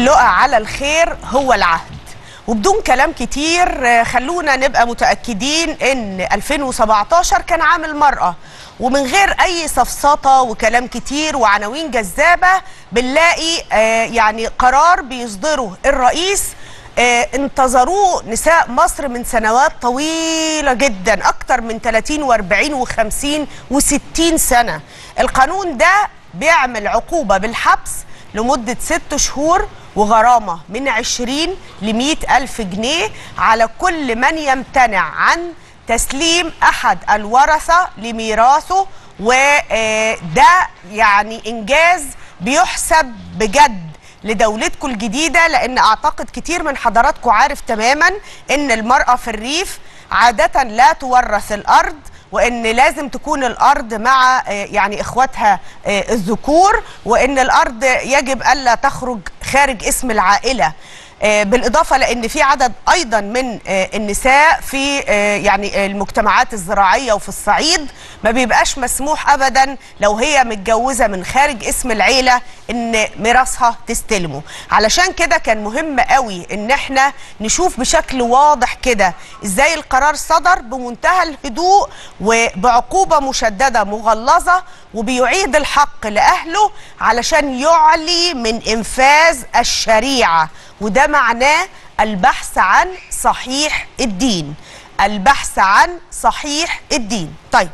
اللقى على الخير هو العهد وبدون كلام كتير آه، خلونا نبقى متأكدين ان 2017 كان عام المرأة ومن غير اي سفسطة وكلام كتير وعناوين جذابة بنلاقي آه، يعني قرار بيصدره الرئيس آه، انتظروه نساء مصر من سنوات طويلة جدا أكتر من 30 و40 و50 و60 سنة القانون ده بيعمل عقوبة بالحبس لمدة ست شهور وغرامة من 20 ل 100 ألف جنيه على كل من يمتنع عن تسليم أحد الورثة لميراثه وده يعني إنجاز بيحسب بجد لدولتكم الجديدة لأن أعتقد كتير من حضراتكم عارف تماما أن المرأة في الريف عادة لا تورث الأرض وان لازم تكون الارض مع آه، يعني اخواتها آه، الذكور وان الارض يجب الا تخرج خارج اسم العائله آه، بالاضافه لان في عدد ايضا من آه، النساء في آه، يعني المجتمعات الزراعيه وفي الصعيد ما بيبقاش مسموح ابدا لو هي متجوزه من خارج اسم العيله ان ميراثها تستلمه علشان كده كان مهم قوي ان احنا نشوف بشكل واضح كده ازاي القرار صدر بمنتهى الهدوء وبعقوبه مشدده مغلظه وبيعيد الحق لاهله علشان يعلي من انفاذ الشريعه وده معناه البحث عن صحيح الدين البحث عن صحيح الدين طيب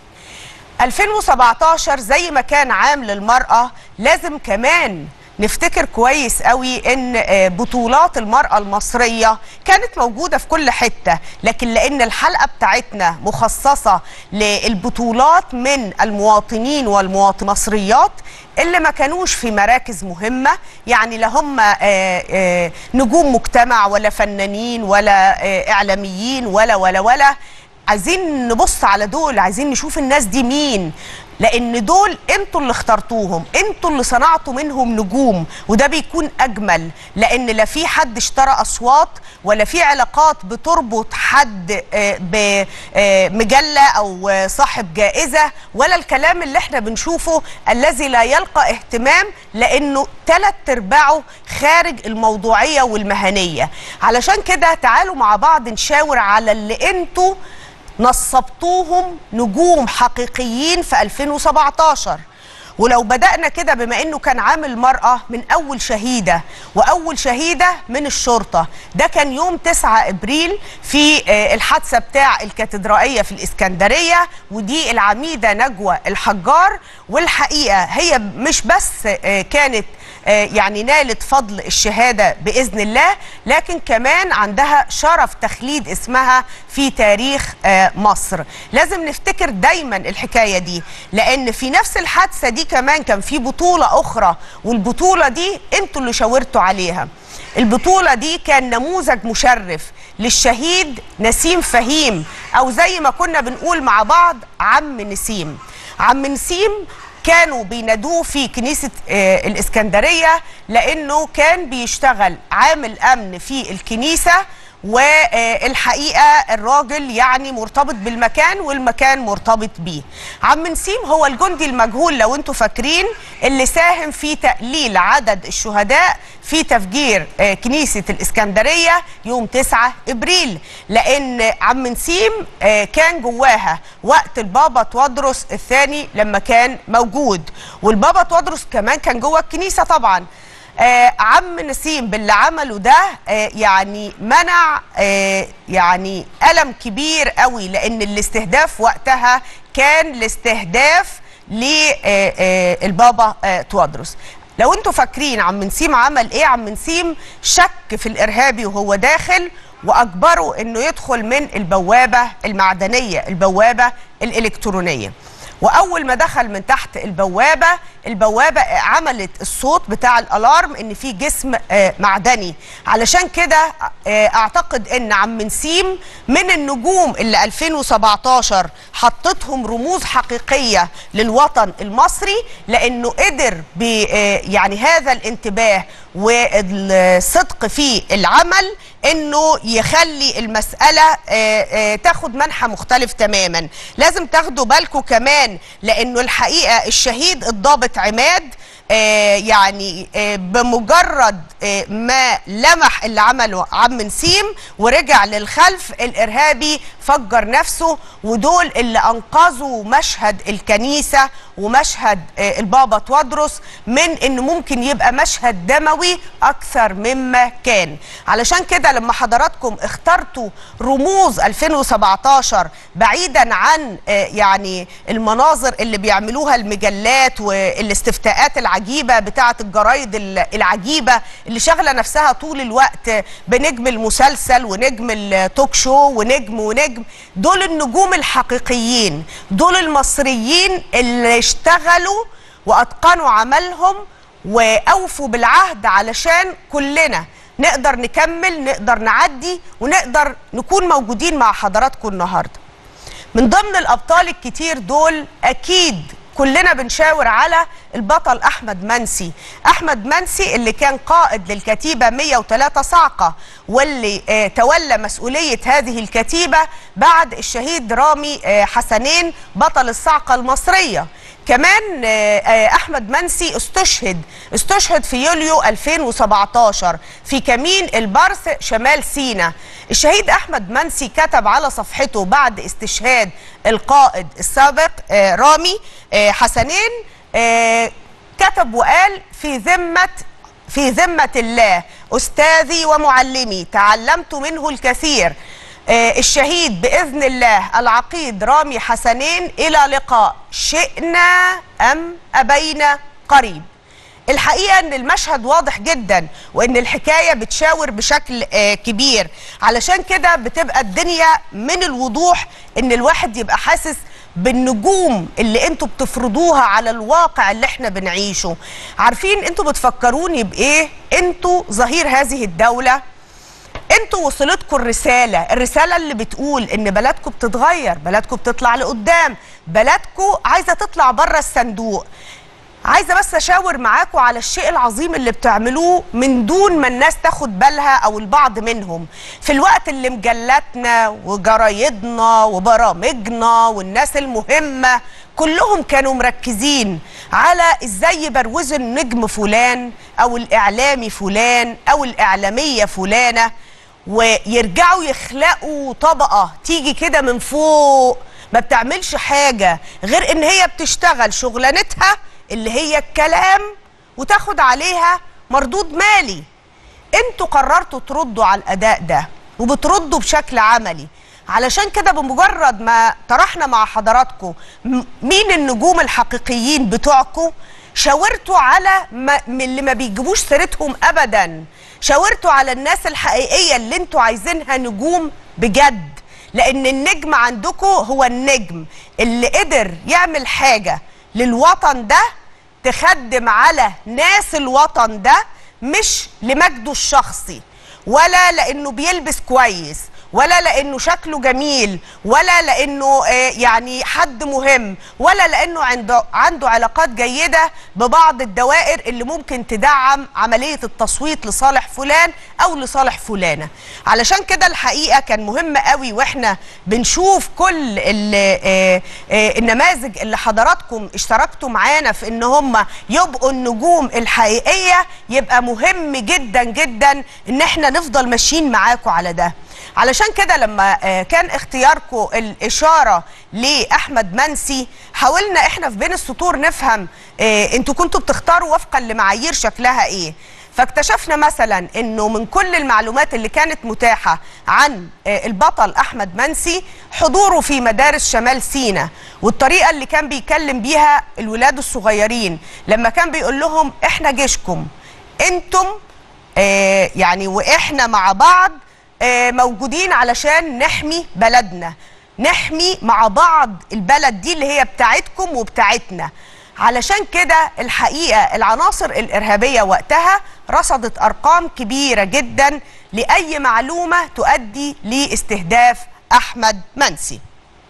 2017 زي ما كان عام للمرأة لازم كمان نفتكر كويس قوي ان آه، بطولات المرأة المصرية كانت موجودة في كل حتة لكن لان الحلقة بتاعتنا مخصصة للبطولات من المواطنين والمواطن المصريات اللي ما كانوش في مراكز مهمة يعني لا هم آه، آه، نجوم مجتمع ولا فنانين ولا آه، اعلاميين ولا ولا ولا عايزين نبص على دول عايزين نشوف الناس دي مين لان دول انتوا اللي اخترتوهم انتوا اللي صنعتوا منهم نجوم وده بيكون اجمل لان لا في حد اشترى اصوات ولا في علاقات بتربط حد آه، بمجله او آه، صاحب جائزه ولا الكلام اللي احنا بنشوفه الذي لا يلقى اهتمام لانه ثلاث ارباعه خارج الموضوعيه والمهنيه علشان كده تعالوا مع بعض نشاور على اللي انتوا نصبتوهم نجوم حقيقيين في 2017 ولو بدأنا كده بما انه كان عام المرأة من اول شهيدة واول شهيدة من الشرطة ده كان يوم 9 ابريل في آه، الحادثة بتاع الكاتدرائية في الاسكندرية ودي العميدة نجوى الحجار والحقيقة هي مش بس آه، كانت آه، يعني نالت فضل الشهادة بإذن الله لكن كمان عندها شرف تخليد اسمها في تاريخ آه، مصر لازم نفتكر دايما الحكاية دي لأن في نفس الحادثة دي كمان كان في بطولة أخرى والبطولة دي انتوا اللي شاورتوا عليها البطولة دي كان نموذج مشرف للشهيد نسيم فهيم أو زي ما كنا بنقول مع بعض عم نسيم عم نسيم كانوا بينادوه في كنيسة آه، الإسكندرية لأنه كان بيشتغل عامل أمن في الكنيسة والحقيقة الراجل يعني مرتبط بالمكان والمكان مرتبط بيه عم نسيم هو الجندي المجهول لو انتوا فاكرين اللي ساهم في تقليل عدد الشهداء في تفجير آه، كنيسة الإسكندرية يوم 9 إبريل لأن عم نسيم آه، كان جواها وقت البابا توادرس الثاني لما كان موجود والبابا توادرس كمان كان جوه الكنيسة طبعا آه عم نسيم باللي عمله ده آه يعني منع آه يعني ألم كبير قوي لأن الاستهداف وقتها كان الاستهداف للبابا آه توادرس لو انتوا فاكرين عم نسيم عمل ايه عم نسيم شك في الارهابي وهو داخل واجبره انه يدخل من البوابه المعدنيه البوابه الالكترونيه واول ما دخل من تحت البوابه البوابه عملت الصوت بتاع الالارم ان في جسم آه، معدني علشان كده آه، اعتقد ان عم نسيم من النجوم اللي 2017 حطتهم رموز حقيقيه للوطن المصري لانه قدر ب آه، يعني هذا الانتباه والصدق في العمل انه يخلي المساله تاخد منحى مختلف تماما لازم تاخدوا بالكم كمان لانه الحقيقه الشهيد الضابط عماد آه يعني آه بمجرد آه ما لمح اللي عمله عم نسيم ورجع للخلف الارهابي فجر نفسه ودول اللي انقذوا مشهد الكنيسه ومشهد البابا توادرس من انه ممكن يبقى مشهد دموي اكثر مما كان علشان كده لما حضراتكم اخترتوا رموز 2017 بعيدا عن يعني المناظر اللي بيعملوها المجلات والاستفتاءات العجيبه بتاعه الجرايد العجيبه اللي شاغله نفسها طول الوقت بنجم المسلسل ونجم التوك شو ونجم ونجم دول النجوم الحقيقيين دول المصريين اللي اشتغلوا واتقنوا عملهم واوفوا بالعهد علشان كلنا نقدر نكمل نقدر نعدي ونقدر نكون موجودين مع حضراتكم النهارده من ضمن الابطال الكتير دول اكيد كلنا بنشاور على البطل احمد منسي احمد منسي اللي كان قائد للكتيبه 103 صعقه واللي آه تولى مسؤوليه هذه الكتيبه بعد الشهيد رامي آه حسنين بطل الصعقه المصريه كمان آه احمد منسي استشهد استشهد في يوليو 2017 في كمين البرث شمال سينا الشهيد احمد منسي كتب على صفحته بعد استشهاد القائد السابق رامي حسنين كتب وقال في ذمه في ذمه الله استاذي ومعلمي تعلمت منه الكثير الشهيد باذن الله العقيد رامي حسنين الى لقاء شئنا ام ابينا قريب الحقيقه ان المشهد واضح جدا وان الحكايه بتشاور بشكل كبير علشان كده بتبقى الدنيا من الوضوح ان الواحد يبقى حاسس بالنجوم اللي انتوا بتفرضوها على الواقع اللي احنا بنعيشه عارفين انتوا بتفكروني بايه انتوا ظهير هذه الدوله انتوا وصلتكم الرسالة الرسالة اللي بتقول ان بلدكم بتتغير بلدكم بتطلع لقدام بلدكم عايزة تطلع بره الصندوق عايزة بس اشاور معاكم على الشيء العظيم اللي بتعملوه من دون ما الناس تاخد بالها او البعض منهم في الوقت اللي مجلاتنا وجرايدنا وبرامجنا والناس المهمة كلهم كانوا مركزين على ازاي يبروزوا النجم فلان او الاعلامي فلان او الاعلامية فلانة ويرجعوا يخلقوا طبقة تيجي كده من فوق ما بتعملش حاجة غير ان هي بتشتغل شغلانتها اللي هي الكلام وتاخد عليها مردود مالي انتوا قررتوا تردوا على الاداء ده وبتردوا بشكل عملي علشان كده بمجرد ما طرحنا مع حضراتكم مين النجوم الحقيقيين بتوعكم شاورتوا على ما اللي ما بيجيبوش سيرتهم ابدا شاورتوا على الناس الحقيقيه اللي انتوا عايزينها نجوم بجد لان النجم عندكم هو النجم اللي قدر يعمل حاجه للوطن ده تخدم على ناس الوطن ده مش لمجده الشخصي ولا لانه بيلبس كويس ولا لانه شكله جميل ولا لانه يعني حد مهم ولا لانه عنده عنده علاقات جيده ببعض الدوائر اللي ممكن تدعم عمليه التصويت لصالح فلان او لصالح فلانه علشان كده الحقيقه كان مهم قوي واحنا بنشوف كل النماذج اللي حضراتكم اشتركتوا معانا في ان هم يبقوا النجوم الحقيقيه يبقى مهم جدا جدا ان احنا نفضل ماشيين معاكم على ده علشان كده لما كان اختياركم الاشاره لاحمد منسي حاولنا احنا في بين السطور نفهم انتوا كنتوا بتختاروا وفقا لمعايير شكلها ايه فاكتشفنا مثلا انه من كل المعلومات اللي كانت متاحه عن البطل احمد منسي حضوره في مدارس شمال سينا والطريقه اللي كان بيكلم بيها الولاد الصغيرين لما كان بيقول لهم احنا جيشكم انتم آه يعني واحنا مع بعض آه موجودين علشان نحمي بلدنا نحمي مع بعض البلد دي اللي هي بتاعتكم وبتاعتنا علشان كده الحقيقة العناصر الإرهابية وقتها رصدت أرقام كبيرة جدا لأي معلومة تؤدي لاستهداف أحمد منسي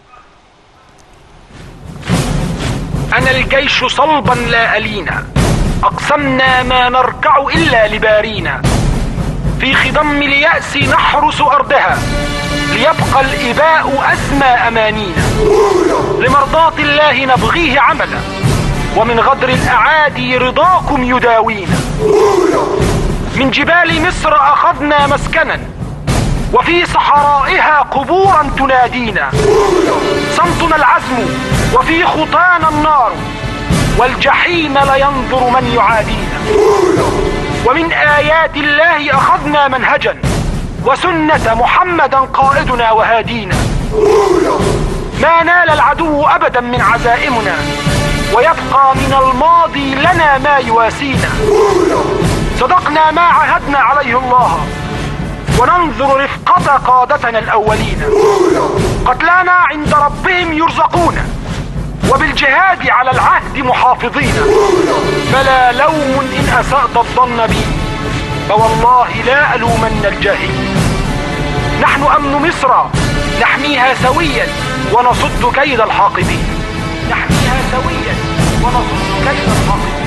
أنا الجيش صلبا لا ألينا أقسمنا ما نركع إلا لبارينا في خضم اليأس نحرس أرضها ليبقى الإباء أسمى أمانينا لمرضاة الله نبغيه عملا ومن غدر الأعادي رضاكم يداوينا من جبال مصر أخذنا مسكنا وفي صحرائها قبورا تنادينا صمتنا العزم وفي خطانا النار والجحيم لينظر من يعادينا ومن آيات الله أخذنا منهجا وسنة محمدا قائدنا وهادينا ما نال العدو أبدا من عزائمنا ويبقى من الماضي لنا ما يواسينا صدقنا ما عهدنا عليه الله وننظر رفقة قادتنا الأولين قتلانا عند ربهم يرزقون وبالجهاد على العهد محافظين فلا لوم إن أسأت الظن بي فوالله لا ألومن الجاهلين نحن أمن مصر نحميها سويا ونصد كيد الحاقدين نحميها سويا ونصد كيد الحاقدين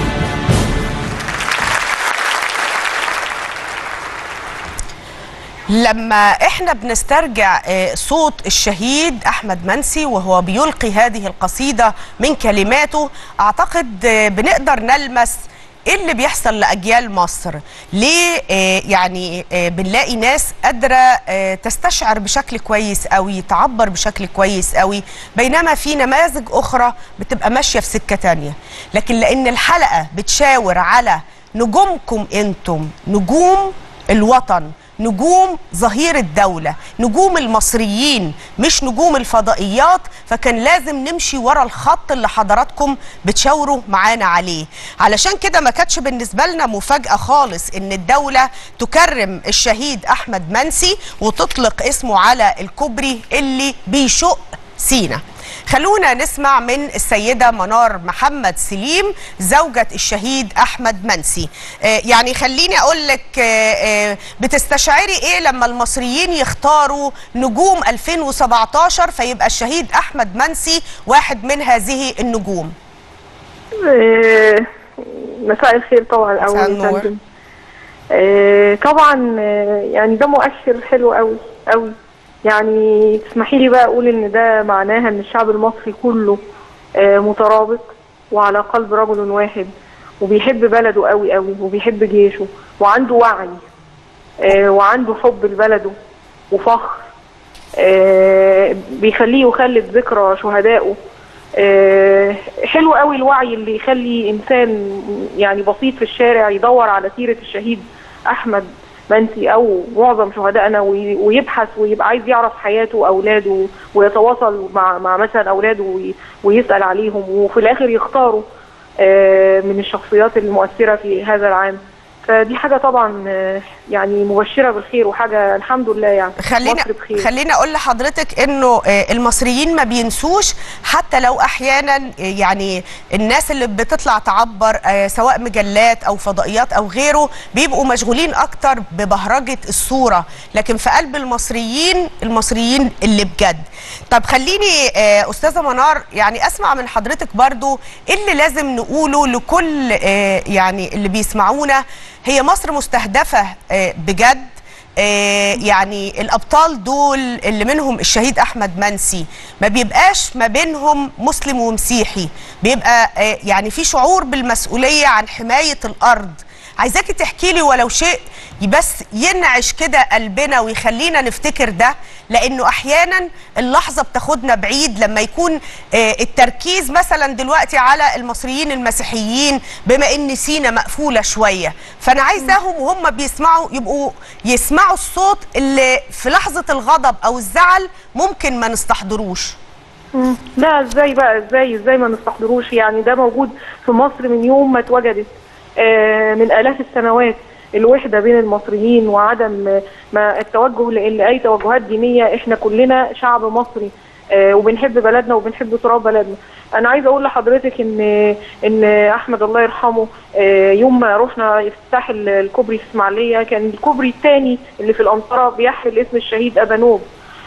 لما احنا بنسترجع آه، صوت الشهيد احمد منسي وهو بيلقي هذه القصيده من كلماته اعتقد آه، بنقدر نلمس ايه اللي بيحصل لاجيال مصر ليه آه، يعني آه، بنلاقي ناس قادره آه، تستشعر بشكل كويس قوي تعبر بشكل كويس قوي بينما في نماذج اخرى بتبقى ماشيه في سكه تانية لكن لان الحلقه بتشاور على نجومكم انتم نجوم الوطن نجوم ظهير الدولة نجوم المصريين مش نجوم الفضائيات فكان لازم نمشي ورا الخط اللي حضراتكم بتشاوروا معانا عليه علشان كده ما كانتش بالنسبة لنا مفاجأة خالص ان الدولة تكرم الشهيد احمد منسي وتطلق اسمه على الكوبري اللي بيشق سينا خلونا نسمع من السيدة منار محمد سليم زوجة الشهيد أحمد منسي آه يعني خليني أقول لك آه آه بتستشعري إيه لما المصريين يختاروا نجوم 2017 فيبقى الشهيد أحمد منسي واحد من هذه النجوم آه، مساء الخير طبعا مساء أول النور. فندم. آه، طبعا آه، يعني ده مؤشر حلو قوي قوي يعني تسمحي لي بقى اقول ان ده معناها ان الشعب المصري كله آه، مترابط وعلى قلب رجل واحد وبيحب بلده قوي قوي وبيحب جيشه وعنده وعي آه، وعنده حب لبلده وفخر آه، بيخليه يخلد ذكرى شهدائه آه، حلو قوي الوعي اللي يخلي انسان يعني بسيط في الشارع يدور على سيره الشهيد احمد منسي او معظم شهدائنا وي- ويبحث ويبقى عايز يعرف حياته واولاده ويتواصل مع مع مثلا اولاده وي- ويسال عليهم وفي الاخر يختاروا آه، من الشخصيات المؤثره في هذا العام فدي حاجه طبعا آه، يعني مبشره بالخير وحاجه الحمد لله يعني خلينا مصر بخير خلينا اقول لحضرتك انه آه، المصريين ما بينسوش حتى لو احيانا آه، يعني الناس اللي بتطلع تعبر آه، سواء مجلات او فضائيات او غيره بيبقوا مشغولين اكتر ببهرجه الصوره لكن في قلب المصريين المصريين اللي بجد طب خليني آه، استاذه منار يعني اسمع من حضرتك برضو ايه اللي لازم نقوله لكل آه، يعني اللي بيسمعونا هي مصر مستهدفه آه، بجد آه، يعني الابطال دول اللي منهم الشهيد احمد منسي ما بيبقاش ما بينهم مسلم ومسيحي بيبقى آه، يعني في شعور بالمسؤوليه عن حمايه الارض عايزاكي تحكي لي ولو شيء بس ينعش كده قلبنا ويخلينا نفتكر ده لانه احيانا اللحظه بتاخدنا بعيد لما يكون آه، التركيز مثلا دلوقتي على المصريين المسيحيين بما ان سينا مقفوله شويه فانا عايزاهم وهم بيسمعوا يبقوا يسمعوا الصوت اللي في لحظه الغضب او الزعل ممكن ما نستحضروش مم. لا ازاي بقى ازاي ازاي ما نستحضروش يعني ده موجود في مصر من يوم ما اتوجدت آه، من آلاف السنوات الوحدة بين المصريين وعدم آه، ما التوجه لأ- لأي توجهات دينية احنا كلنا شعب مصري آه، وبنحب بلدنا وبنحب تراب بلدنا انا عايزه اقول لحضرتك ان ان احمد الله يرحمه آه، يوم ما رحنا افتتاح ال- الكوبري في اسماعيليه كان الكوبري الثاني اللي في الانطره بيحمل اسم الشهيد ابانوب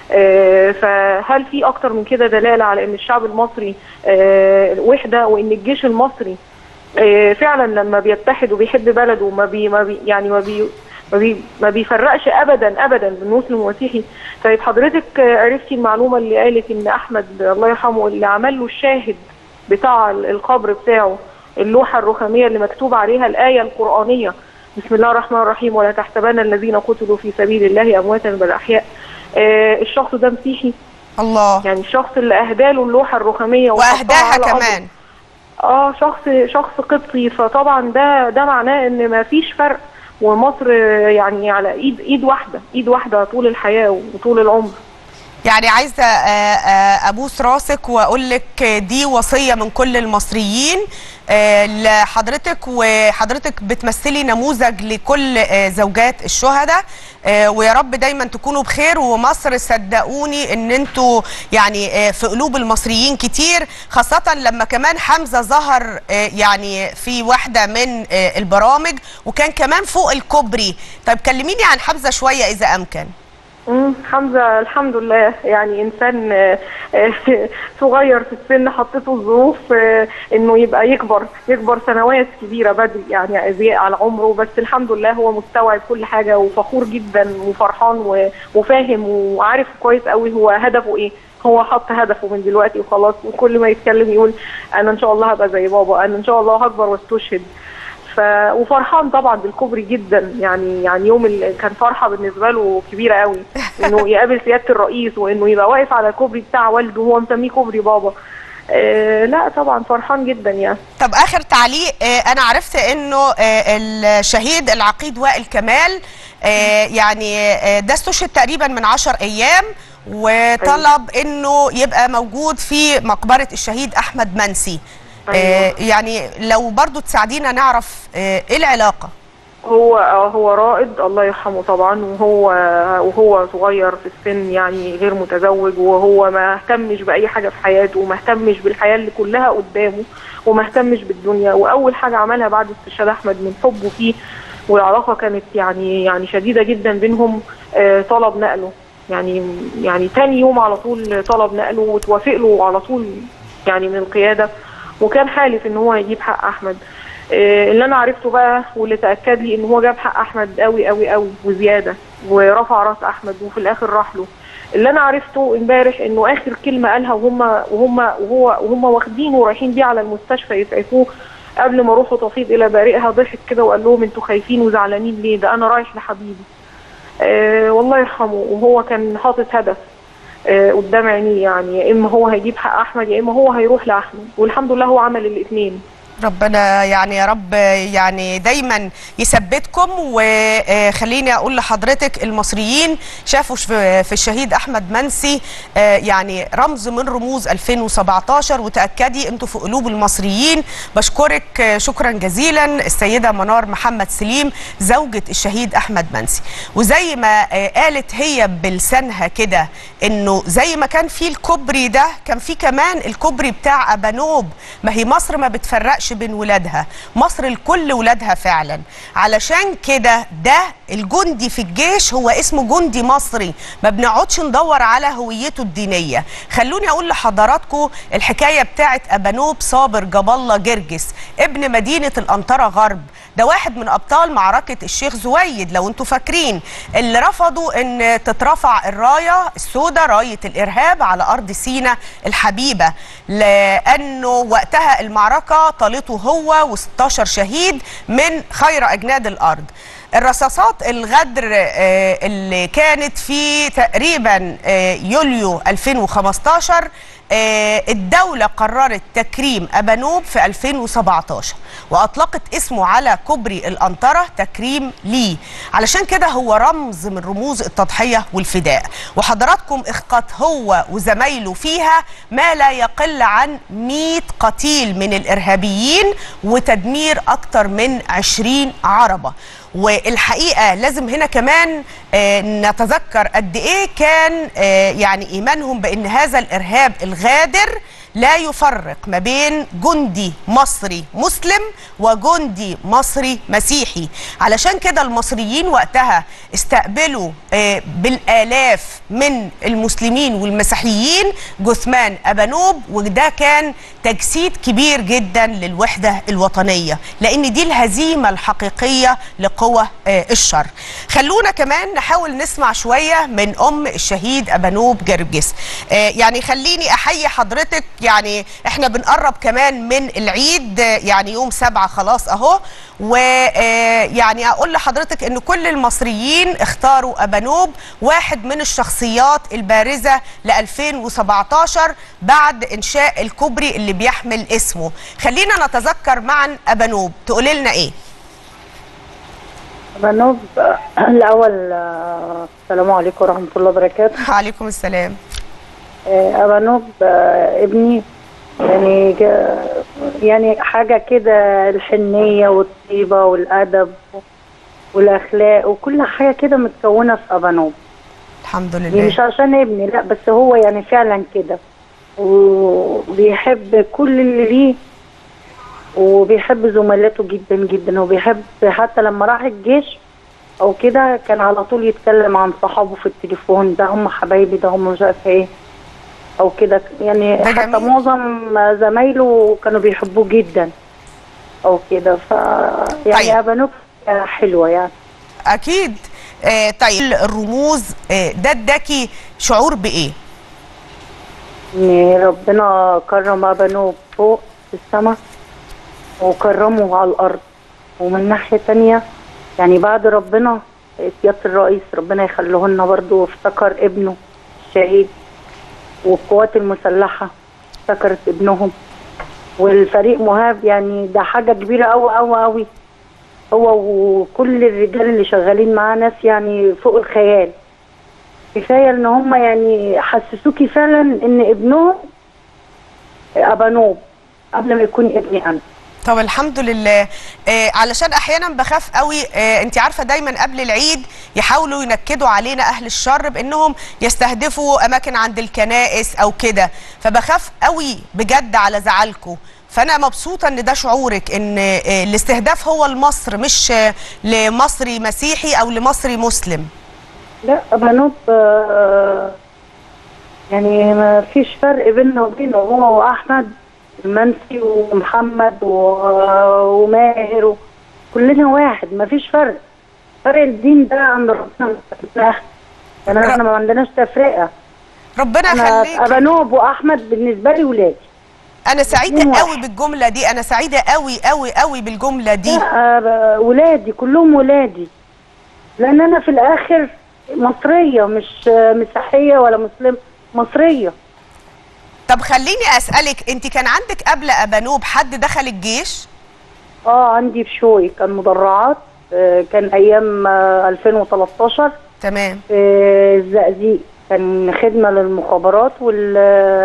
آه، فهل في اكتر من كده دلاله على ان الشعب المصري آه، وحده وان الجيش المصري آه، فعلا لما بيتحد وبيحب بلده وما بي ما بي يعني ما بي ما, بي ما بيفرقش ابدا ابدا بين مسلم ومسيحي طيب حضرتك آه، عرفتي المعلومه اللي قالت ان احمد الله يرحمه اللي عمل له الشاهد بتاع ال- القبر بتاعه اللوحه الرخاميه اللي مكتوب عليها الايه القرانيه بسم الله الرحمن الرحيم ولا تحسبن الذين قتلوا في سبيل الله امواتا بل احياء آه الشخص ده مسيحي الله يعني الشخص اللي اهدى له اللوحه الرخاميه وحطها واهداها على قبره. كمان اه شخص شخص قبطي فطبعا ده ده معناه ان ما فيش فرق ومصر يعني على ايد ايد واحده ايد واحده طول الحياه وطول العمر يعني عايزه آه، آه، ابوس راسك واقول لك دي وصيه من كل المصريين آه، لحضرتك وحضرتك بتمثلي نموذج لكل آه، زوجات الشهداء آه، ويا رب دايما تكونوا بخير ومصر صدقوني ان انتوا يعني آه، في قلوب المصريين كتير خاصه لما كمان حمزه ظهر آه، يعني في واحده من آه، البرامج وكان كمان فوق الكوبري طيب كلميني عن حمزه شويه اذا امكن مم، حمزه الحمد لله يعني انسان آه، آه، صغير في السن حطته الظروف آه، انه يبقى يكبر يكبر سنوات كبيره بدري يعني زي على عمره بس الحمد لله هو مستوعب كل حاجه وفخور جدا وفرحان و- وفاهم وعارف كويس قوي هو هدفه ايه هو حط هدفه من دلوقتي وخلاص وكل ما يتكلم يقول انا ان شاء الله هبقى زي بابا انا ان شاء الله هكبر واستشهد ف... وفرحان طبعا بالكوبري جدا يعني يعني يوم ال... كان فرحه بالنسبه له كبيره قوي انه يقابل سياده الرئيس وانه يبقى واقف على الكوبري بتاع والده وهو مسميه كوبري بابا آه لا طبعا فرحان جدا يعني طب اخر تعليق آه انا عرفت انه آه الشهيد العقيد وائل كمال آه يعني آه ده استشهد تقريبا من عشر ايام وطلب انه يبقى موجود في مقبره الشهيد احمد منسي آه أيوة. يعني لو برضو تساعدينا نعرف آه ايه العلاقه هو آه هو رائد الله يرحمه طبعا وهو وهو صغير في السن يعني غير متزوج وهو ما اهتمش باي حاجه في حياته وما اهتمش بالحياه اللي كلها قدامه وما اهتمش بالدنيا واول حاجه عملها بعد استشهاد احمد من حبه فيه والعلاقه كانت يعني يعني شديده جدا بينهم آه طلب نقله يعني يعني تاني يوم على طول طلب نقله وتوافق له على طول يعني من القياده وكان حالف ان هو هيجيب حق احمد آه، اللي انا عرفته بقى واللي تاكد لي ان هو جاب حق احمد قوي قوي قوي وزياده ورفع راس احمد وفي الاخر راح له اللي انا عرفته امبارح انه اخر كلمه قالها وهم وهم وهو وهم واخدينه ورايحين بيه على المستشفى يسعفوه قبل ما روحه تفيض الى بارئها ضحك كده وقال لهم انتوا خايفين وزعلانين ليه ده انا رايح لحبيبي آه والله يرحمه وهو كان حاطط هدف آه قدام عينيه يعني يا اما هو هيجيب حق احمد يا اما هو هيروح لاحمد والحمد لله هو عمل الاثنين ربنا يعني يا رب يعني دايما يثبتكم وخليني اقول لحضرتك المصريين شافوا في في الشهيد احمد منسي آه، يعني رمز من رموز 2017 وتاكدي انتوا في قلوب المصريين بشكرك آه، شكرا جزيلا السيده منار محمد سليم زوجة الشهيد احمد منسي وزي ما آه، قالت هي بلسانها كده انه زي ما كان في الكوبري ده كان في كمان الكوبري بتاع ابانوب ما هي مصر ما بتفرقش بين ولادها مصر لكل ولادها فعلا علشان كده ده الجندي في الجيش هو اسمه جندي مصري ما بنقعدش ندور على هويته الدينيه خلوني اقول لحضراتكم الحكايه بتاعت ابانوب صابر جاب الله جرجس ابن مدينه الانطره غرب ده واحد من ابطال معركه الشيخ زويد لو انتوا فاكرين اللي رفضوا ان تترفع الرايه السوداء رايه الارهاب على ارض سينا الحبيبه لانه وقتها المعركه طالته هو و16 شهيد من خير اجناد الارض الرصاصات الغدر آه، اللي كانت في تقريبا آه، يوليو 2015 آه، الدولة قررت تكريم أبانوب في 2017 وأطلقت اسمه على كوبري الأنطرة تكريم ليه علشان كده هو رمز من رموز التضحية والفداء وحضراتكم إخقت هو وزمايله فيها ما لا يقل عن 100 قتيل من الإرهابيين وتدمير أكثر من 20 عربة والحقيقه لازم هنا كمان آه، نتذكر قد ايه كان آه، يعني ايمانهم بان هذا الارهاب الغادر لا يفرق ما بين جندي مصري مسلم وجندي مصري مسيحي علشان كده المصريين وقتها استقبلوا آه، بالالاف من المسلمين والمسيحيين جثمان ابانوب وده كان تجسيد كبير جدا للوحده الوطنيه لان دي الهزيمه الحقيقيه لقوى آه، الشر خلونا كمان نحاول نسمع شويه من ام الشهيد ابانوب جرجس آه، يعني خليني احيي حضرتك يعني احنا بنقرب كمان من العيد آه، يعني يوم سبعة خلاص اهو ويعني اقول لحضرتك ان كل المصريين اختاروا ابانوب واحد من الشخصيات البارزه ل 2017 بعد انشاء الكوبري اللي بيحمل اسمه خلينا نتذكر معا ابانوب تقولي لنا ايه بنوب الأول آه، السلام عليكم ورحمة الله وبركاته عليكم السلام آه، أبانوب آه، ابني يعني جا- يعني حاجة كده الحنية والطيبة والأدب والأخلاق وكل حاجة كده متكونة في أبانوب الحمد يعني لله مش عشان ابني لا بس هو يعني فعلا كده وبيحب كل اللي ليه وبيحب زملاته جدا جدا وبيحب حتى لما راح الجيش او كده كان على طول يتكلم عن صحابه في التليفون ده هم حبايبي ده هم مش عارفه ايه او كده يعني ده حتى جميل. معظم زمايله كانوا بيحبوه جدا او كده ف يعني طيب. ابانوب حلوه يعني اكيد آه طيب الرموز آه ده اداكي شعور بايه ان ربنا كرم ابانوب فوق في السماء وكرمه على الارض ومن ناحيه تانية يعني بعد ربنا سياده الرئيس ربنا يخليه لنا برضه افتكر ابنه الشهيد والقوات المسلحه افتكرت ابنهم والفريق مهاب يعني ده حاجه كبيره قوي قوي قوي هو وكل الرجال اللي شغالين معاه ناس يعني فوق الخيال كفايه ان هم يعني حسسوكي فعلا ان ابنهم ابانوب قبل ما يكون ابني انا طب الحمد لله آه علشان احيانا بخاف قوي آه انت عارفه دايما قبل العيد يحاولوا ينكدوا علينا اهل الشر بانهم يستهدفوا اماكن عند الكنائس او كده فبخاف قوي بجد على زعلكم فانا مبسوطه ان ده شعورك ان آه الاستهداف هو لمصر مش آه لمصري مسيحي او لمصري مسلم لا ابانوب آه، يعني ما فيش فرق بيننا وبينه هو واحمد المنسي ومحمد و- وماهر كلنا واحد ما فيش فرق فرق الدين ده عند ربنا لا. يعني احنا ما عندناش تفرقه ربنا انا يخليك ابانوب واحمد بالنسبه لي ولادي انا سعيده اتنين قوي واحد. بالجمله دي انا سعيده قوي قوي قوي بالجمله دي لا آه، ولادي كلهم ولادي لان انا في الاخر مصريه مش آه، مسيحيه ولا مسلم مصريه طب خليني اسالك انت كان عندك قبل ابانوب حد دخل الجيش اه عندي في شوي كان مدرعات آه، كان ايام آه، 2013 تمام في الزقازيق كان خدمه للمخابرات وال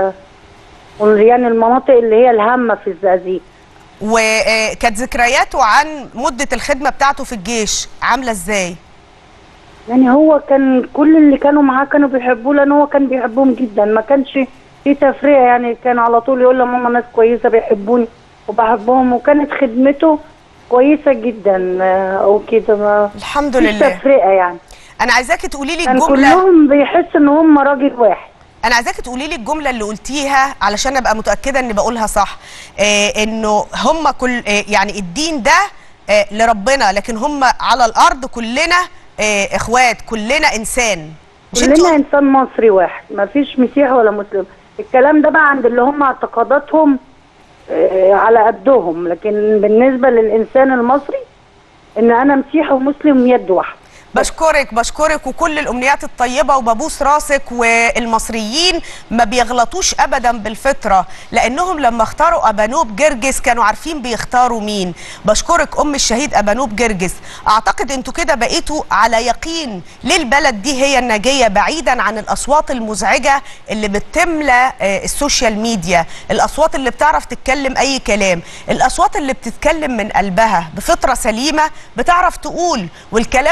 وال- يعني المناطق اللي هي الهامه في الزقازيق وكانت ذكرياته عن مدة الخدمة بتاعته في الجيش عاملة ازاي؟ يعني هو كان كل اللي كانوا معاه كانوا بيحبوه لان هو كان بيحبهم جدا ما كانش في تفرقه يعني كان على طول يقول لهم هم ناس كويسه بيحبوني وبحبهم وكانت خدمته كويسه جدا آه، وكده ما الحمد فيش لله تفرقه يعني انا عايزاكي تقولي لي كان الجملة كلهم بيحس ان هم راجل واحد انا عايزاكي تقولي لي الجملة اللي قلتيها علشان ابقى متأكدة اني بقولها صح آه انه هم كل آه يعني الدين ده آه لربنا لكن هم على الارض كلنا آه اخوات كلنا انسان مش انت كلنا قلت- انسان مصري واحد ما فيش مسيحي ولا مسلم الكلام ده بقى عند اللي هم اعتقاداتهم آه، على قدهم لكن بالنسبه للانسان المصري ان انا مسيحي ومسلم يد واحده بشكرك بشكرك وكل الامنيات الطيبه وببوس راسك والمصريين ما بيغلطوش ابدا بالفطره لانهم لما اختاروا ابانوب جرجس كانوا عارفين بيختاروا مين بشكرك ام الشهيد ابانوب جرجس اعتقد انتوا كده بقيتوا على يقين ليه البلد دي هي الناجيه بعيدا عن الاصوات المزعجه اللي بتملى آه، السوشيال ميديا الاصوات اللي بتعرف تتكلم اي كلام الاصوات اللي بتتكلم من قلبها بفطره سليمه بتعرف تقول والكلام بيدخل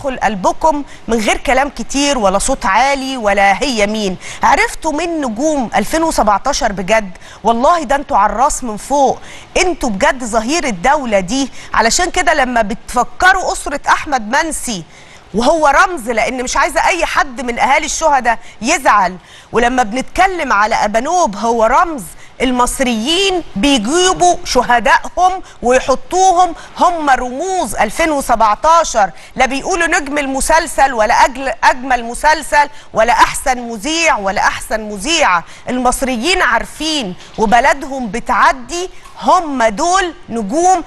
يدخل قلبكم من غير كلام كتير ولا صوت عالي ولا هي مين عرفتوا من نجوم 2017 بجد والله ده انتوا على الراس من فوق انتوا بجد ظهير الدولة دي علشان كده لما بتفكروا أسرة أحمد منسي وهو رمز لان مش عايزه اي حد من اهالي الشهداء يزعل ولما بنتكلم على ابانوب هو رمز المصريين بيجيبوا شهدائهم ويحطوهم هم رموز 2017 لا بيقولوا نجم المسلسل ولا أجل اجمل مسلسل ولا احسن مذيع ولا احسن مذيعه المصريين عارفين وبلدهم بتعدي هم دول نجوم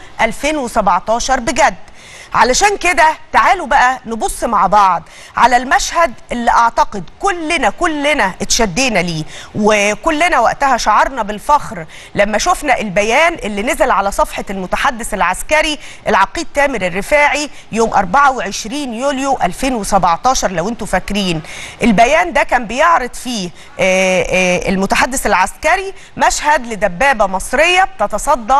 2017 بجد علشان كده تعالوا بقى نبص مع بعض على المشهد اللي اعتقد كلنا كلنا اتشدينا ليه وكلنا وقتها شعرنا بالفخر لما شفنا البيان اللي نزل على صفحة المتحدث العسكري العقيد تامر الرفاعي يوم 24 يوليو 2017 لو انتوا فاكرين البيان ده كان بيعرض فيه آه، آه، المتحدث العسكري مشهد لدبابة مصرية بتتصدى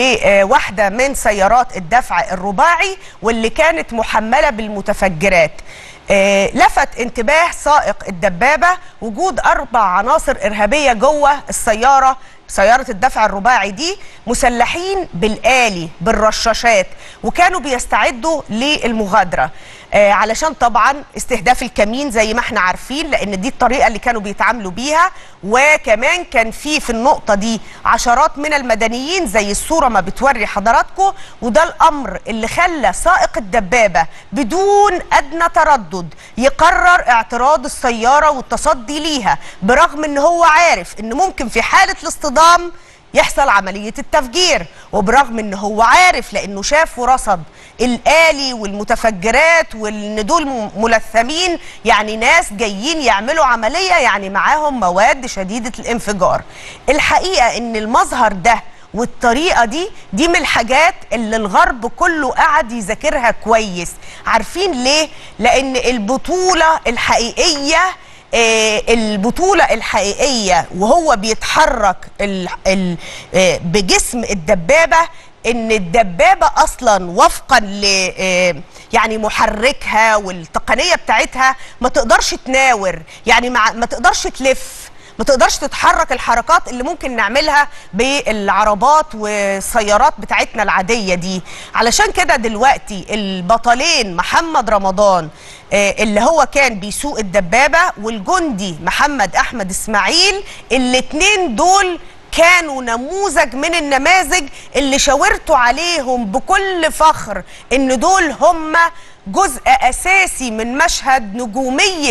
لواحدة من سيارات الدفع الرباعي واللي كانت محملة بالمتفجرات آه، لفت انتباه سائق الدبابة وجود أربع عناصر إرهابية جوه السيارة سيارة الدفع الرباعي دي مسلحين بالآلي بالرشاشات وكانوا بيستعدوا للمغادرة آه علشان طبعا استهداف الكمين زي ما احنا عارفين لان دي الطريقه اللي كانوا بيتعاملوا بيها وكمان كان في في النقطه دي عشرات من المدنيين زي الصوره ما بتوري حضراتكم وده الامر اللي خلى سائق الدبابه بدون ادنى تردد يقرر اعتراض السياره والتصدي ليها برغم ان هو عارف ان ممكن في حاله الاصطدام يحصل عملية التفجير وبرغم ان هو عارف لانه شاف ورصد الآلي والمتفجرات وان دول م- ملثمين يعني ناس جايين يعملوا عملية يعني معاهم مواد شديدة الانفجار الحقيقة ان المظهر ده والطريقة دي دي من الحاجات اللي الغرب كله قعد يذاكرها كويس عارفين ليه؟ لأن البطولة الحقيقية آه، البطولة الحقيقية وهو بيتحرك ال ال آه، بجسم الدبابة ان الدبابة اصلا وفقا ل آه، يعني محركها والتقنية بتاعتها ما تقدرش تناور يعني ما ما تقدرش تلف ما تقدرش تتحرك الحركات اللي ممكن نعملها بالعربات والسيارات بتاعتنا العادية دي علشان كده دلوقتي البطلين محمد رمضان آه، اللي هو كان بيسوق الدبابة والجندي محمد أحمد إسماعيل الاتنين دول كانوا نموذج من النماذج اللي شاورتوا عليهم بكل فخر ان دول هم جزء اساسي من مشهد نجومية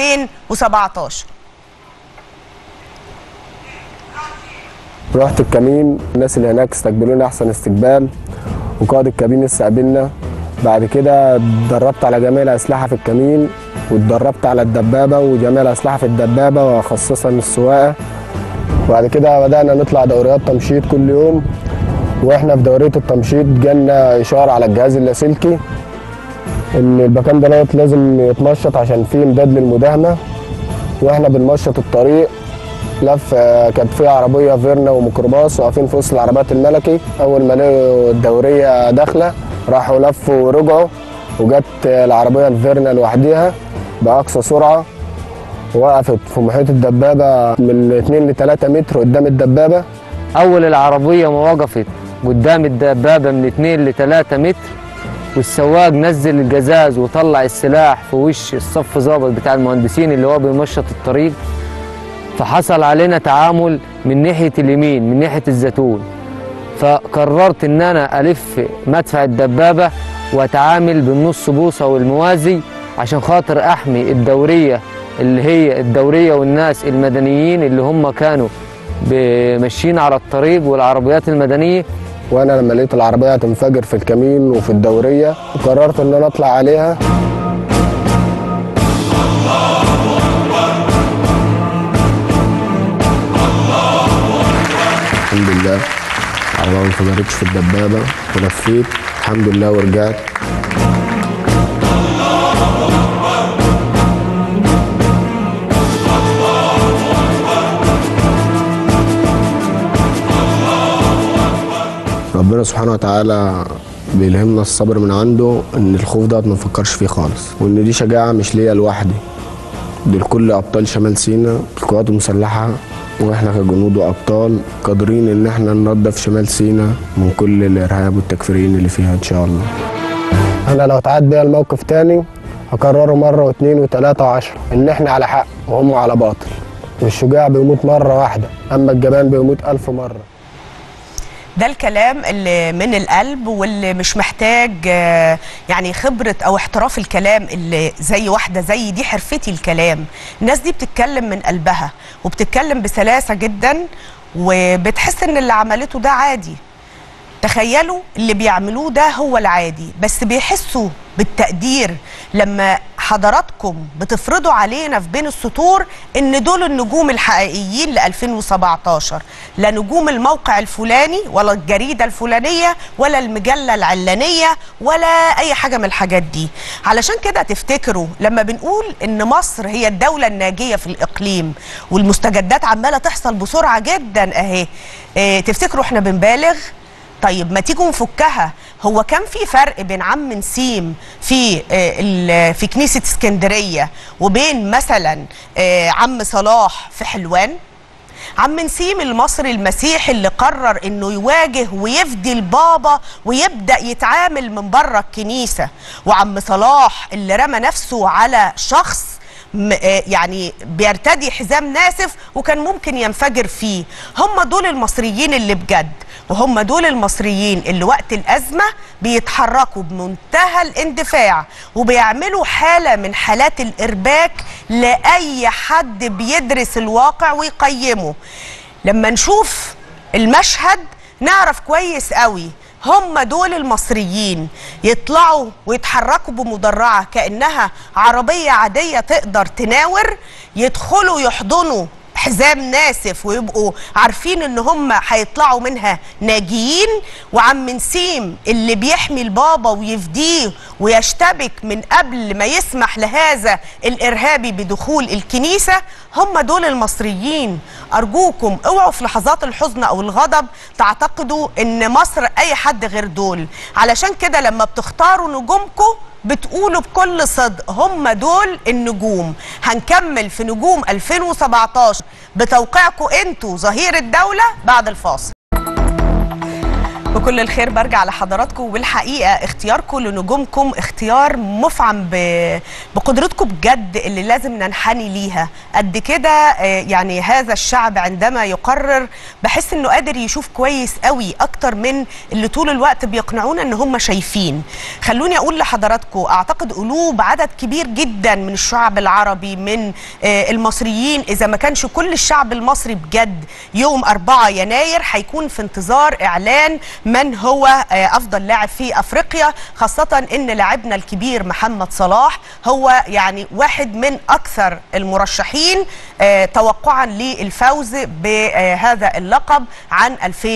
2017 رحت الكمين الناس اللي هناك استقبلونا احسن استقبال وقائد الكمين استقبلنا بعد كده اتدربت على جميع الاسلحه في الكمين واتدربت على الدبابه وجميع الاسلحه في الدبابه وخصوصا السواقه وبعد كده بدانا نطلع دوريات تمشيط كل يوم واحنا في دوريه التمشيط جالنا اشاره على الجهاز اللاسلكي ان المكان ده دوت لازم يتمشط عشان فيه امداد للمداهمه واحنا بنمشط الطريق لف آه، كانت في عربيه فيرنا وميكروباص واقفين في وسط العربيات الملكي اول ما لقوا الدوريه داخله راحوا لفوا ورجعوا وجت آه، العربيه الفيرنا لوحديها باقصى سرعه وقفت في محيط الدبابه من 2 ل 3 متر قدام الدبابه اول العربيه ما وقفت قدام الدبابه من 2 ل 3 متر والسواق نزل الجزاز وطلع السلاح في وش الصف ظابط بتاع المهندسين اللي هو بيمشط الطريق فحصل علينا تعامل من ناحيه اليمين من ناحيه الزيتون فقررت ان انا الف مدفع الدبابه واتعامل بالنص بوصه والموازي عشان خاطر احمي الدوريه اللي هي الدوريه والناس المدنيين اللي هم كانوا ماشيين على الطريق والعربيات المدنيه وانا لما لقيت العربيه هتنفجر في الكمين وفي الدوريه قررت ان انا اطلع عليها الحمد لله العربيه ما انفجرتش في الدبابه ولفيت الحمد لله ورجعت ربنا سبحانه وتعالى بيلهمنا الصبر من عنده ان الخوف ده ما نفكرش فيه خالص وان دي شجاعه مش ليا لوحدي دي لكل ابطال شمال سيناء القوات المسلحه واحنا كجنود وابطال قادرين ان احنا ننظف شمال سيناء من كل الارهاب والتكفيريين اللي فيها ان شاء الله انا لو اتعاد بيا الموقف تاني هكرره مره واثنين وثلاثه وعشره ان احنا على حق وهم على باطل والشجاع بيموت مره واحده اما الجبان بيموت الف مره ده الكلام اللي من القلب واللي مش محتاج آه، يعني خبرة أو احتراف الكلام اللي زي واحدة زي دي حرفتي الكلام الناس دي بتتكلم من قلبها وبتتكلم بسلاسة جدا وبتحس ان اللي عملته ده عادي تخيلوا اللي بيعملوه ده هو العادي بس بيحسوا بالتقدير لما حضراتكم بتفرضوا علينا في بين السطور ان دول النجوم الحقيقيين ل 2017 لا نجوم الموقع الفلاني ولا الجريده الفلانيه ولا المجله العلانيه ولا اي حاجه من الحاجات دي علشان كده تفتكروا لما بنقول ان مصر هي الدوله الناجيه في الاقليم والمستجدات عماله تحصل بسرعه جدا اهي إيه تفتكروا احنا بنبالغ طيب ما تيجوا نفكها هو كان في فرق بين عم نسيم في آه، ال- في كنيسه اسكندريه وبين مثلا آه، عم صلاح في حلوان عم نسيم المصري المسيحي اللي قرر انه يواجه ويفدي البابا ويبدا يتعامل من بره الكنيسه وعم صلاح اللي رمى نفسه على شخص م- آه يعني بيرتدي حزام ناسف وكان ممكن ينفجر فيه هم دول المصريين اللي بجد وهم دول المصريين اللي وقت الأزمة بيتحركوا بمنتهى الاندفاع وبيعملوا حالة من حالات الإرباك لأي حد بيدرس الواقع ويقيمه لما نشوف المشهد نعرف كويس قوي هم دول المصريين يطلعوا ويتحركوا بمدرعة كأنها عربية عادية تقدر تناور يدخلوا يحضنوا حزام ناسف ويبقوا عارفين ان هم هيطلعوا منها ناجيين وعم نسيم اللي بيحمي البابا ويفديه ويشتبك من قبل ما يسمح لهذا الارهابي بدخول الكنيسه هم دول المصريين ارجوكم اوعوا في لحظات الحزن او الغضب تعتقدوا ان مصر اي حد غير دول علشان كده لما بتختاروا نجومكم بتقولوا بكل صدق هم دول النجوم هنكمل في نجوم 2017 بتوقيعكم انتوا ظهير الدولة بعد الفاصل بكل الخير برجع لحضراتكم وبالحقيقه اختياركم لنجومكم اختيار مفعم ب- بقدرتكم بجد اللي لازم ننحني ليها قد كده آه، يعني هذا الشعب عندما يقرر بحس انه قادر يشوف كويس قوي اكتر من اللي طول الوقت بيقنعونا ان هم شايفين خلوني اقول لحضراتكم اعتقد قلوب عدد كبير جدا من الشعب العربي من آه، المصريين اذا ما كانش كل الشعب المصري بجد يوم 4 يناير هيكون في انتظار اعلان من هو آه، افضل لاعب في افريقيا خاصه ان لاعبنا الكبير محمد صلاح هو يعني واحد من اكثر المرشحين آه، توقعا للفوز بهذا اللقب عن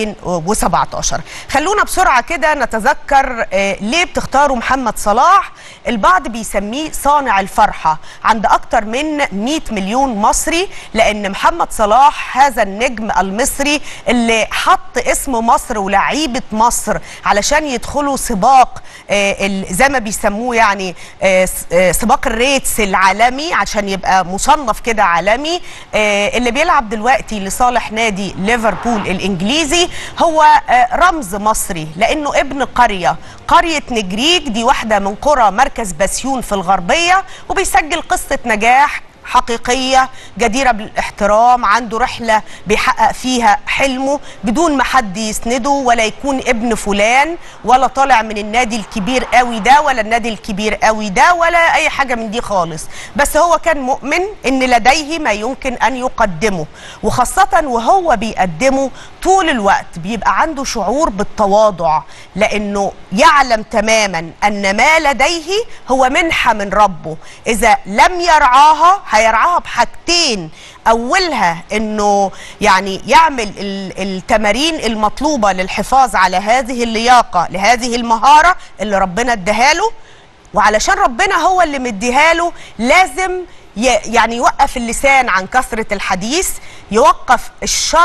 2017 خلونا بسرعه كده نتذكر آه، ليه بتختاروا محمد صلاح البعض بيسميه صانع الفرحه عند اكثر من 100 مليون مصري لان محمد صلاح هذا النجم المصري اللي حط اسم مصر ولعيبه مصر علشان يدخلوا سباق آه، ال- زي ما بيسموه يعني آه، س- آه، سباق الريتس العالمي عشان يبقى مصنف كده عالمي آه، اللي بيلعب دلوقتي لصالح نادي ليفربول الانجليزي هو آه، رمز مصري لانه ابن قريه قريه نجريج دي واحده من قرى مركز بسيون في الغربيه وبيسجل قصه نجاح حقيقية جديرة بالاحترام عنده رحلة بيحقق فيها حلمه بدون ما حد يسنده ولا يكون ابن فلان ولا طالع من النادي الكبير قوي ده ولا النادي الكبير قوي ده ولا أي حاجة من دي خالص بس هو كان مؤمن إن لديه ما يمكن أن يقدمه وخاصة وهو بيقدمه طول الوقت بيبقى عنده شعور بالتواضع لأنه يعلم تماما أن ما لديه هو منحة من ربه إذا لم يرعاها هيرعاها بحاجتين أولها أنه يعني يعمل ال- التمارين المطلوبة للحفاظ على هذه اللياقة لهذه المهارة اللي ربنا اداها له وعلشان ربنا هو اللي مديها له لازم ي- يعني يوقف اللسان عن كثرة الحديث يوقف الشره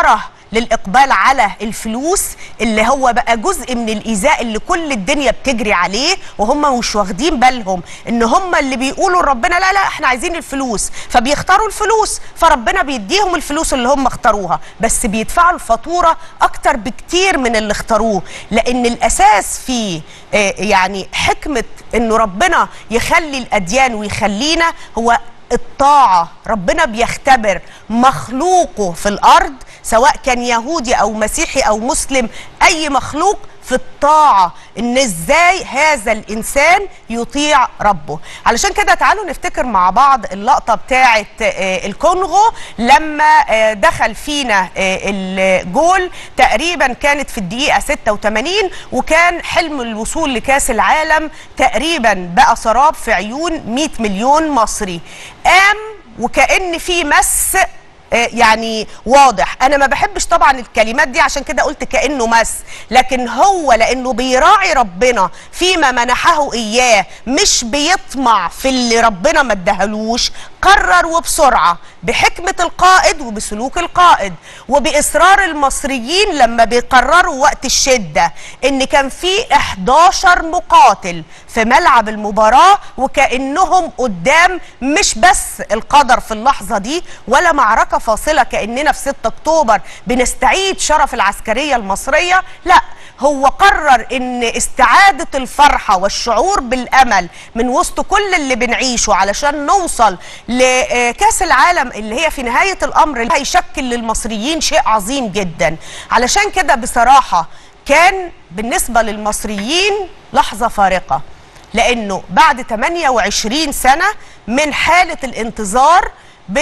للاقبال على الفلوس اللي هو بقى جزء من الايذاء اللي كل الدنيا بتجري عليه وهم مش واخدين بالهم ان هم اللي بيقولوا لربنا لا لا احنا عايزين الفلوس فبيختاروا الفلوس فربنا بيديهم الفلوس اللي هم اختاروها بس بيدفعوا الفاتوره اكتر بكتير من اللي اختاروه لان الاساس في آه، يعني حكمه انه ربنا يخلي الاديان ويخلينا هو الطاعة ربنا بيختبر مخلوقه في الأرض سواء كان يهودي أو مسيحي أو مسلم أي مخلوق في الطاعة إن إزاي هذا الإنسان يطيع ربه علشان كده تعالوا نفتكر مع بعض اللقطة بتاعة آه، الكونغو لما آه، دخل فينا آه، الجول تقريبا كانت في الدقيقة 86 وكان حلم الوصول لكاس العالم تقريبا بقى سراب في عيون 100 مليون مصري قام وكأن في مس آه، يعني واضح انا ما بحبش طبعا الكلمات دي عشان كده قلت كانه مس لكن هو لانه بيراعي ربنا فيما منحه اياه مش بيطمع في اللي ربنا ما ادهلوش قرر وبسرعه بحكمه القائد وبسلوك القائد وباصرار المصريين لما بيقرروا وقت الشده ان كان في 11 مقاتل في ملعب المباراه وكانهم قدام مش بس القدر في اللحظه دي ولا معركه فاصله كاننا في 6 اكتوبر بنستعيد شرف العسكريه المصريه لا هو قرر ان استعاده الفرحه والشعور بالامل من وسط كل اللي بنعيشه علشان نوصل لكاس العالم اللي هي في نهايه الامر اللي هيشكل للمصريين شيء عظيم جدا علشان كده بصراحه كان بالنسبه للمصريين لحظه فارقه لانه بعد 28 سنه من حاله الانتظار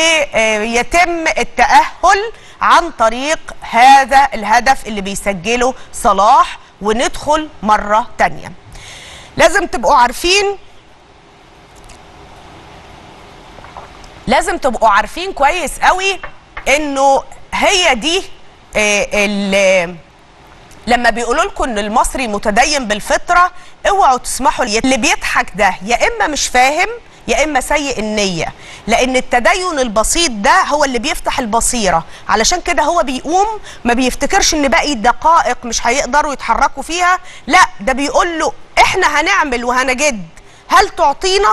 بيتم التأهل عن طريق هذا الهدف اللي بيسجله صلاح وندخل مرة تانية لازم تبقوا عارفين لازم تبقوا عارفين كويس قوي انه هي دي آه، ال- لما بيقولوا لكم ان المصري متدين بالفطره اوعوا تسمحوا لي اللي بيضحك ده يا اما مش فاهم يا اما سيء النيه لان التدين البسيط ده هو اللي بيفتح البصيره علشان كده هو بيقوم ما بيفتكرش ان باقي الدقائق مش هيقدروا يتحركوا فيها لا ده بيقول له احنا هنعمل وهنجد هل تعطينا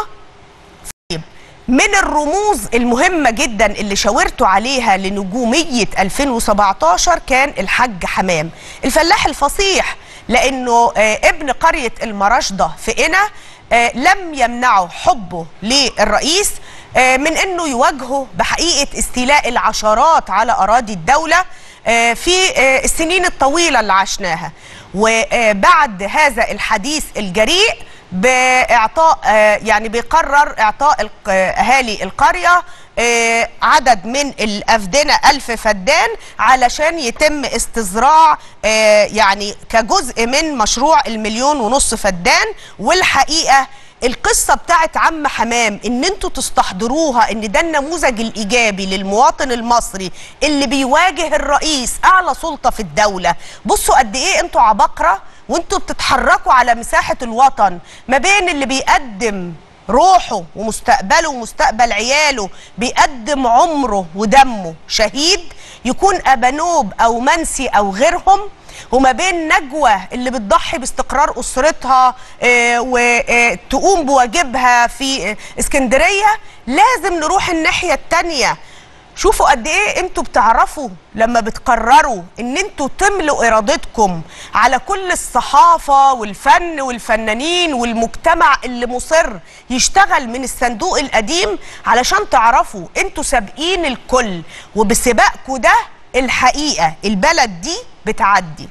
من الرموز المهمة جدا اللي شاورتوا عليها لنجومية 2017 كان الحاج حمام الفلاح الفصيح لأنه آه، ابن قرية المراشدة في قنا آه، لم يمنعه حبه للرئيس آه، من أنه يواجهه بحقيقة استيلاء العشرات على أراضي الدولة آه، في آه، السنين الطويلة اللي عشناها وبعد هذا الحديث الجريء باعطاء آه، يعني بيقرر اعطاء الق- آه، اهالي القريه آه، عدد من الافدنه الف فدان علشان يتم استزراع آه، يعني كجزء من مشروع المليون ونص فدان والحقيقه القصه بتاعت عم حمام ان انتوا تستحضروها ان ده النموذج الايجابي للمواطن المصري اللي بيواجه الرئيس اعلى سلطه في الدوله بصوا قد ايه انتوا عباقره وانتوا بتتحركوا على مساحه الوطن ما بين اللي بيقدم روحه ومستقبله ومستقبل عياله بيقدم عمره ودمه شهيد يكون ابانوب او منسي او غيرهم وما بين نجوى اللي بتضحي باستقرار اسرتها آه، وتقوم بواجبها في آه، اسكندريه لازم نروح الناحيه التانيه شوفوا قد ايه انتوا بتعرفوا لما بتقرروا ان انتوا تملوا ارادتكم على كل الصحافه والفن والفنانين والمجتمع اللي مصر يشتغل من الصندوق القديم علشان تعرفوا انتوا سابقين الكل وبسباقكم ده الحقيقه البلد دي بتعدي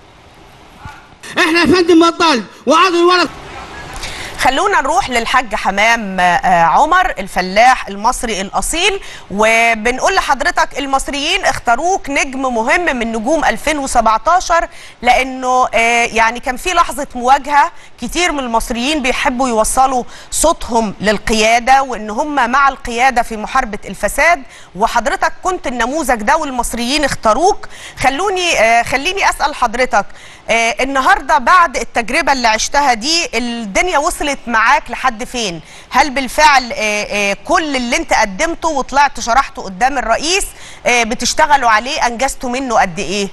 احنا يا فندم بطل وقعدوا الورق خلونا نروح للحاج حمام آه، عمر الفلاح المصري الأصيل وبنقول لحضرتك المصريين اختاروك نجم مهم من نجوم 2017 لأنه آه، يعني كان في لحظة مواجهة كتير من المصريين بيحبوا يوصلوا صوتهم للقيادة وإن هم مع القيادة في محاربة الفساد وحضرتك كنت النموذج ده والمصريين اختاروك خلوني آه، خليني أسأل حضرتك آه، النهارده بعد التجربة اللي عشتها دي الدنيا وصلت وصلت معاك لحد فين هل بالفعل آه، آه، كل اللي انت قدمته وطلعت شرحته قدام الرئيس آه، بتشتغلوا عليه انجزتوا منه قد ايه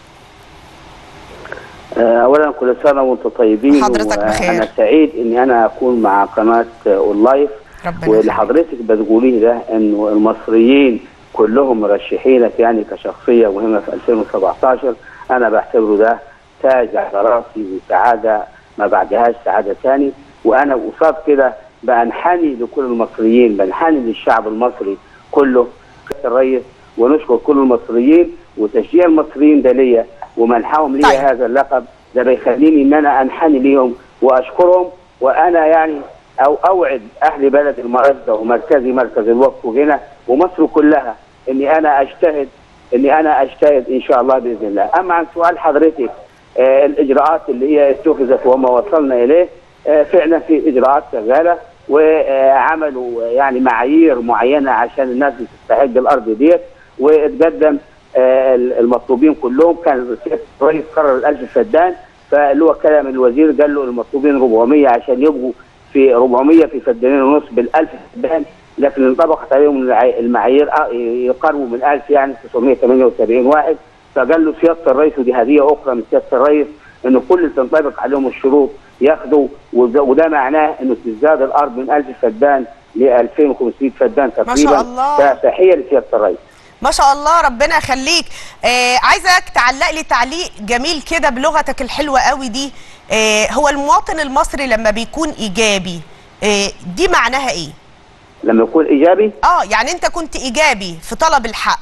آه، اولا كل سنه وانتم طيبين حضرتك بخير. انا سعيد اني انا اكون مع قناه آه، اونلايف ربنا واللي حضرتك بتقوليه ده انه المصريين كلهم مرشحينك يعني كشخصيه مهمه في 2017 انا بعتبره ده تاج على راسي وسعاده ما بعدهاش سعاده ثاني وانا قصاد كده بنحني لكل المصريين بنحني للشعب المصري كله الرئيس ونشكر كل المصريين وتشجيع المصريين ده ليا ومنحهم لي طيب. هذا اللقب ده بيخليني ان انا انحني ليهم واشكرهم وانا يعني او اوعد اهل بلد المرزه ومركزي مركز الوقف هنا ومصر كلها اني انا اجتهد اني انا اجتهد ان شاء الله باذن الله اما عن سؤال حضرتك آه الاجراءات اللي هي اتخذت وما وصلنا اليه آه فعلا في اجراءات شغاله وعملوا يعني معايير معينه عشان الناس اللي تستحق الارض ديت واتقدم آه، المطلوبين كلهم كان الرئيس قرر الألف فدان فاللي هو كلام الوزير قال له المطلوبين 400 عشان يبقوا في 400 في فدانين ونص بالألف فدان لكن انطبقت عليهم الع- المعايير آه، يقربوا من 1000 يعني 978 واحد فقال له سياده الرئيس ودي هديه اخرى من سياده الرئيس انه كل اللي تنطبق عليهم الشروط ياخدوا وده وده معناه انه تزداد الارض من 1000 فدان ل 2500 فدان تقريبا ما شاء الله. فتحيه لسياده الرئيس ما شاء الله ربنا يخليك آه عايزك تعلق لي تعليق جميل كده بلغتك الحلوه قوي دي آه هو المواطن المصري لما بيكون ايجابي آه دي معناها ايه لما يكون ايجابي اه يعني انت كنت ايجابي في طلب الحق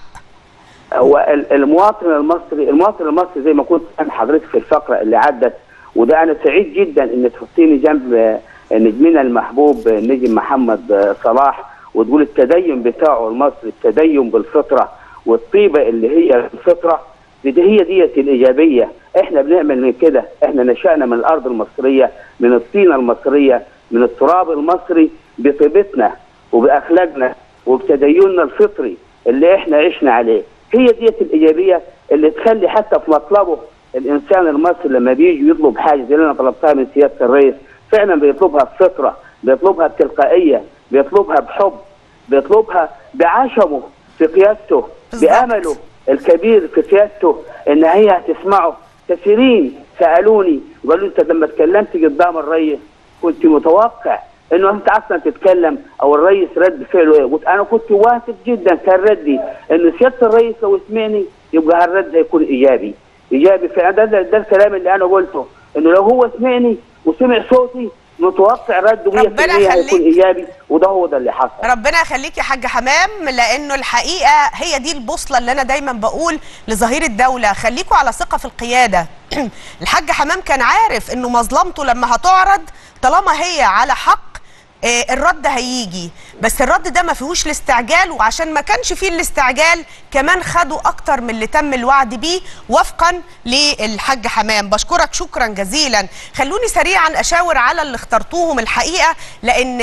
هو ال- المواطن المصري المواطن المصري زي ما كنت انا حضرتك في الفقره اللي عدت وده انا سعيد جدا ان تحطيني جنب آه، نجمنا المحبوب آه، النجم محمد آه، صلاح وتقول التدين بتاعه المصري التدين بالفطره والطيبه اللي هي الفطره دي هي ديت الايجابيه احنا بنعمل من كده احنا نشأنا من الارض المصريه من الطينه المصريه من التراب المصري بطيبتنا وباخلاقنا وبتديننا الفطري اللي احنا عشنا عليه هي ديت الايجابيه اللي تخلي حتى في مطلبه الانسان المصري لما بيجي يطلب حاجه زي اللي انا طلبتها من سياده الرئيس فعلا بيطلبها بفطره بيطلبها بتلقائيه بيطلبها بحب بيطلبها بعشمه في قيادته بالظبط. بامله الكبير في قيادته ان هي هتسمعه كثيرين سالوني وقالوا انت لما اتكلمت قدام الرئيس كنت متوقع انه انت اصلا تتكلم او الرئيس رد فعله ايه قلت انا كنت واثق جدا كان ردي انه سياده الرئيس لو سمعني يبقى هالرد هيكون ايجابي ايجابي فعلا ده, ده, ده الكلام اللي انا قلته انه لو هو سمعني وسمع صوتي متوقع رده 100% ربنا هيكون يخليك. ايجابي وده هو ده اللي حصل ربنا يخليك يا حاج حمام لانه الحقيقه هي دي البوصله اللي انا دايما بقول لظهير الدوله خليكوا على ثقه في القياده الحاج حمام كان عارف انه مظلمته لما هتعرض طالما هي على حق آه، الرد هيجي بس الرد ده ما فيهوش الاستعجال وعشان ما كانش فيه الاستعجال كمان خدوا اكتر من اللي تم الوعد بيه وفقا للحاج حمام بشكرك شكرا جزيلا خلوني سريعا اشاور على اللي اخترتوهم الحقيقه لان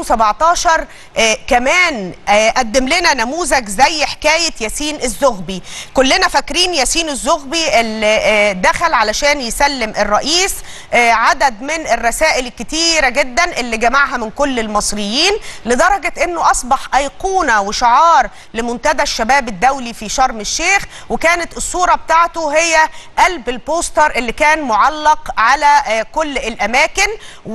2017 آه كمان آه قدم لنا نموذج زي حكايه ياسين الزغبي كلنا فاكرين ياسين الزغبي اللي آه دخل علشان يسلم الرئيس آه عدد من الرسائل الكتيره جدا اللي جمعها من كل المصريين لدرجه انه اصبح ايقونه وشعار لمنتدى الشباب الدولي في شرم الشيخ وكانت الصوره بتاعته هي قلب البوستر اللي كان معلق على آه، كل الاماكن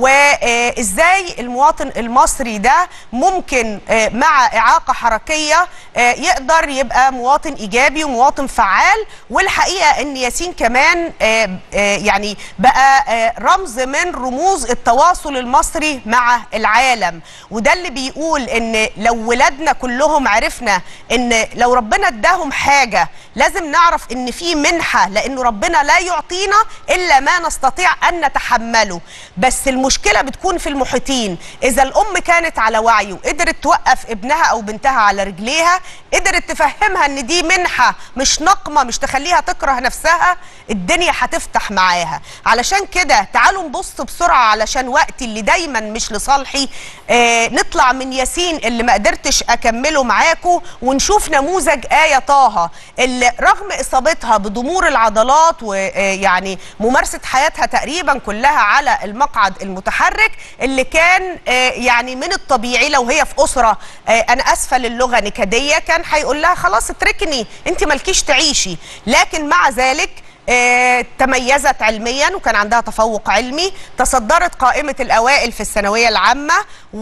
وازاي المواطن المصري ده ممكن آه، مع اعاقه حركيه آه، يقدر يبقى مواطن ايجابي ومواطن فعال والحقيقه ان ياسين كمان آه، آه، يعني بقى آه، رمز من رموز التواصل المصري مع العالم وده اللي بيقول ان لو ولادنا كلهم عرفنا ان لو ربنا اداهم حاجه لازم نعرف ان في منحه لانه ربنا لا يعطينا الا ما نستطيع ان نتحمله بس المشكله بتكون في المحيطين اذا الام كانت على وعي وقدرت توقف ابنها او بنتها على رجليها قدرت تفهمها ان دي منحه مش نقمه مش تخليها تكره نفسها الدنيا هتفتح معاها علشان كده تعالوا نبص بسرعه علشان وقتي اللي دايما مش لصالحي آه نطلع من ياسين اللي ما قدرتش اكمله معاكم ونشوف نموذج آية طه اللي رغم اصابتها بضمور العضلات ويعني ممارسة حياتها تقريبا كلها على المقعد المتحرك اللي كان آه يعني من الطبيعي لو هي في اسرة آه انا اسفة للغة نكدية كان هيقول لها خلاص اتركني انت مالكيش تعيشي لكن مع ذلك آه، تميزت علميا وكان عندها تفوق علمي تصدرت قائمة الأوائل في الثانوية العامة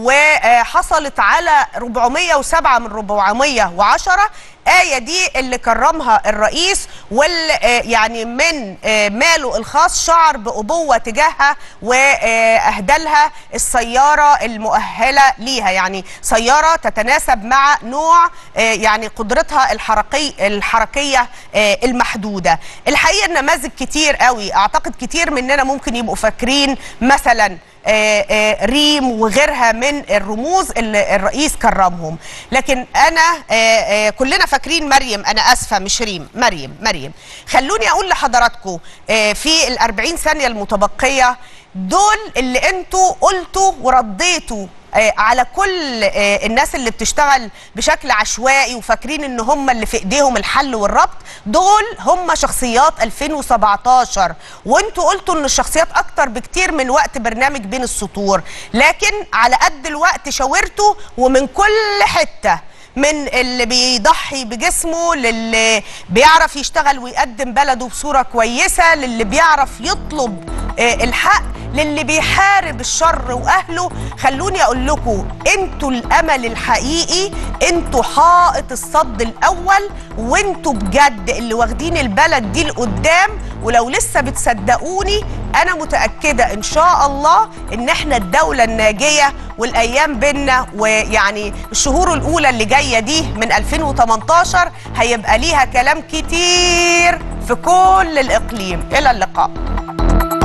وحصلت على 407 من 410 آية دي اللي كرمها الرئيس واللي آه، يعني من آه، ماله الخاص شعر بأبوة تجاهها وأهدلها السيارة المؤهلة ليها يعني سيارة تتناسب مع نوع آه، يعني قدرتها الحركي الحركية آه، المحدودة الحقيقة نماذج كتير قوي أعتقد كتير مننا ممكن يبقوا فاكرين مثلا آه، آه، ريم وغيرها من الرموز اللي الرئيس كرمهم لكن انا آه، آه، كلنا فاكرين مريم انا اسفه مش ريم مريم مريم خلوني اقول لحضراتكم آه، في الأربعين ثانيه المتبقيه دول اللي انتوا قلتوا ورديتوا آه، على كل آه، الناس اللي بتشتغل بشكل عشوائي وفاكرين ان هم اللي في ايديهم الحل والربط دول هم شخصيات 2017 وانتوا قلتوا ان الشخصيات اكتر بكتير من وقت برنامج بين السطور لكن على قد الوقت شاورتوا ومن كل حته من اللي بيضحي بجسمه للي بيعرف يشتغل ويقدم بلده بصورة كويسة للي بيعرف يطلب آه، الحق للي بيحارب الشر واهله خلوني اقول لكم انتوا الامل الحقيقي انتوا حائط الصد الاول وانتوا بجد اللي واخدين البلد دي لقدام ولو لسه بتصدقوني انا متاكده ان شاء الله ان احنا الدوله الناجيه والايام بينا ويعني الشهور الاولى اللي جايه دي من 2018 هيبقى ليها كلام كتير في كل الاقليم الى اللقاء